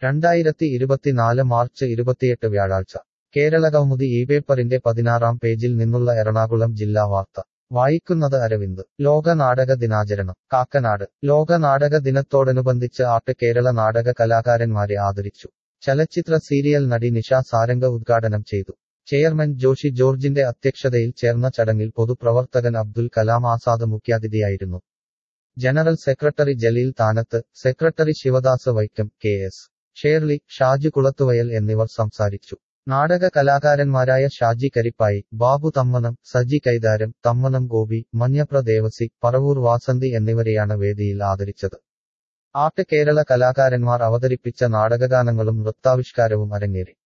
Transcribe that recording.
രണ്ടായിരത്തി ഇരുപത്തിനാല് മാർച്ച് ഇരുപത്തിയെട്ട് വ്യാഴാഴ്ച കേരള കൗമുദി ഈ പേപ്പറിന്റെ പതിനാറാം പേജിൽ നിന്നുള്ള എറണാകുളം ജില്ലാ വാർത്ത വായിക്കുന്നത് അരവിന്ദ് ലോക നാടക ദിനാചരണം കാക്കനാട് ലോക നാടക ദിനത്തോടനുബന്ധിച്ച് ആട്ട് കേരള നാടക കലാകാരന്മാരെ ആദരിച്ചു ചലച്ചിത്ര സീരിയൽ നടി നിഷ സാരംഗ ഉദ്ഘാടനം ചെയ്തു ചെയർമാൻ ജോഷി ജോർജിന്റെ അധ്യക്ഷതയിൽ ചേർന്ന ചടങ്ങിൽ പൊതുപ്രവർത്തകൻ അബ്ദുൽ കലാം ആസാദ് മുഖ്യാതിഥിയായിരുന്നു general secretary Jaleel Thanath secretary Sivadas Vaikom K S Shirley Shaji Kulathuvayal എന്നിവർ സംസാരിച്ചു നാടക കലാകാരന്മാരായ ഷാജി കരിപ്പായി ബാബു തമ്മനം സജി കൈതാരം തമ്മനം ഗോപി മഞ്ഞപ്ര ദേവസി പറവൂർ വാസന്തി എന്നിവരെയാണ് വേദിയിൽ ആദരിച്ചത് ആട്ട് കേരള കലാകാരന്മാർ അവതരിപ്പിച്ച നാടകഗാനങ്ങളും നൃത്താവിഷ്കാരവും അരങ്ങേറി